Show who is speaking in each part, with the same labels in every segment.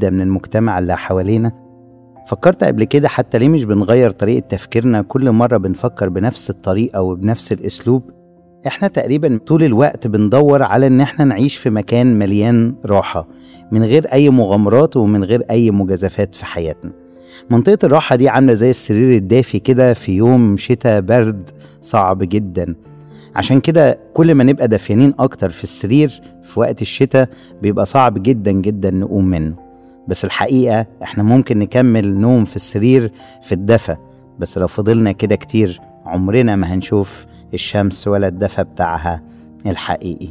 Speaker 1: جديدة من المجتمع اللي حوالينا فكرت قبل كده حتى ليه مش بنغير طريقة تفكيرنا كل مرة بنفكر بنفس الطريقة وبنفس الأسلوب احنا تقريبا طول الوقت بندور على ان احنا نعيش في مكان مليان راحة من غير اي مغامرات ومن غير اي مجازفات في حياتنا منطقة الراحة دي عاملة زي السرير الدافي كده في يوم شتاء برد صعب جدا عشان كده كل ما نبقى دافيانين اكتر في السرير في وقت الشتاء بيبقى صعب جدا جدا نقوم منه بس الحقيقة احنا ممكن نكمل نوم في السرير في الدفا بس لو فضلنا كده كتير عمرنا ما هنشوف الشمس ولا الدفا بتاعها الحقيقي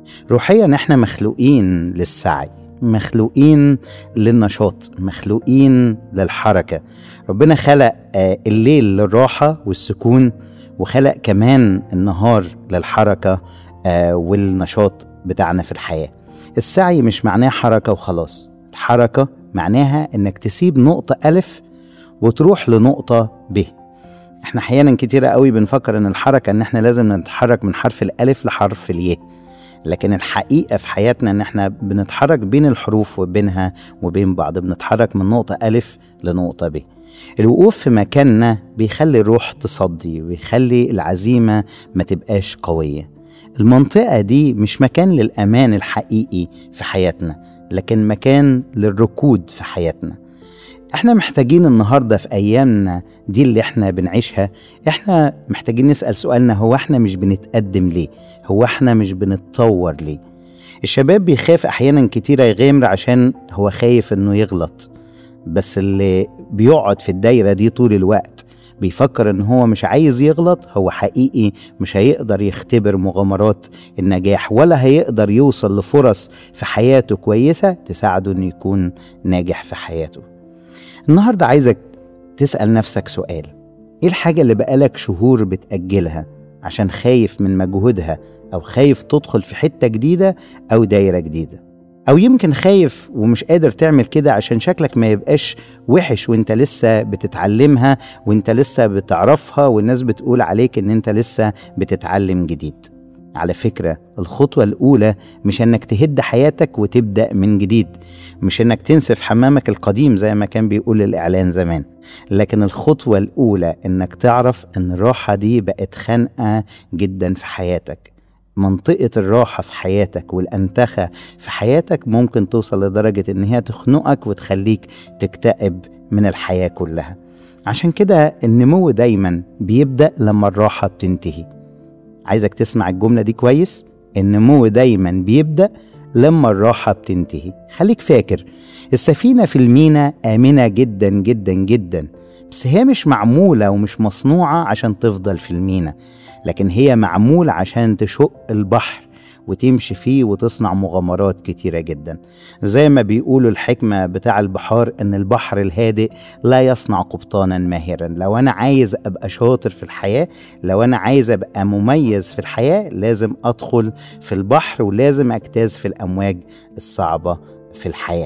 Speaker 1: روحيا احنا مخلوقين للسعي مخلوقين للنشاط مخلوقين للحركة ربنا خلق آه، الليل للراحة والسكون وخلق كمان النهار للحركة آه، والنشاط بتاعنا في الحياة السعي مش معناه حركة وخلاص الحركة معناها انك تسيب نقطة ألف وتروح لنقطة ب احنا احيانا كتيرة قوي بنفكر ان الحركة ان احنا لازم نتحرك من حرف الألف لحرف الياء لكن الحقيقة في حياتنا ان احنا بنتحرك بين الحروف وبينها وبين بعض بنتحرك من نقطة ألف لنقطة ب الوقوف في مكاننا بيخلي الروح تصدي ويخلي العزيمة ما تبقاش قوية المنطقة دي مش مكان للأمان الحقيقي في حياتنا لكن مكان للركود في حياتنا احنا محتاجين النهاردة في أيامنا دي اللي احنا بنعيشها احنا محتاجين نسأل سؤالنا هو احنا مش بنتقدم ليه هو احنا مش بنتطور ليه الشباب بيخاف أحيانا كتيرة يغامر عشان هو خايف انه يغلط بس اللي بيقعد في الدايرة دي طول الوقت بيفكر ان هو مش عايز يغلط هو حقيقي مش هيقدر يختبر مغامرات النجاح ولا هيقدر يوصل لفرص في حياته كويسة تساعده انه يكون ناجح في حياته النهاردة عايزك تسأل نفسك سؤال ايه الحاجة اللي بقالك شهور بتأجلها عشان خايف من مجهودها او خايف تدخل في حتة جديدة او دايرة جديدة او يمكن خايف ومش قادر تعمل كده عشان شكلك ما يبقاش وحش وانت لسه بتتعلمها وانت لسه بتعرفها والناس بتقول عليك ان انت لسه بتتعلم جديد على فكرة الخطوة الأولى مش إنك تهد حياتك وتبدأ من جديد مش إنك تنسف حمامك القديم زي ما كان بيقول الإعلان زمان لكن الخطوة الأولى إنك تعرف إن الراحة دي بقت خانقة جدا في حياتك منطقة الراحة في حياتك والأنتخة في حياتك ممكن توصل لدرجة إن هي تخنقك وتخليك تكتئب من الحياة كلها عشان كده النمو دايما بيبدأ لما الراحة بتنتهي عايزك تسمع الجملة دي كويس النمو دايما بيبدأ لما الراحة بتنتهي خليك فاكر السفينة في المينا آمنة جدا جدا جدا بس هي مش معمولة ومش مصنوعة عشان تفضل في المينا لكن هي معمول عشان تشق البحر وتمشي فيه وتصنع مغامرات كتيرة جدا زي ما بيقولوا الحكمة بتاع البحار ان البحر الهادئ لا يصنع قبطانا ماهرا لو انا عايز ابقى شاطر في الحياة لو انا عايز ابقى مميز في الحياة لازم ادخل في البحر ولازم اجتاز في الامواج الصعبة في الحياة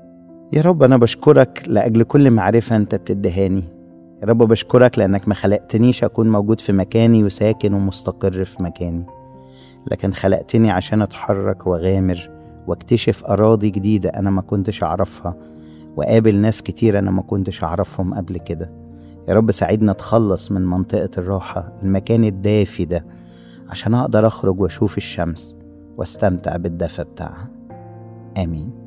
Speaker 1: يا رب انا بشكرك لاجل كل معرفة انت بتدهاني يا رب بشكرك لانك ما خلقتنيش اكون موجود في مكاني وساكن ومستقر في مكاني لكن خلقتني عشان اتحرك واغامر واكتشف اراضي جديده انا ما كنتش اعرفها وقابل ناس كتير انا ما كنتش اعرفهم قبل كده يا رب ساعدنا اتخلص من منطقه الراحه المكان الدافي ده عشان اقدر اخرج واشوف الشمس واستمتع بالدفى بتاعها امين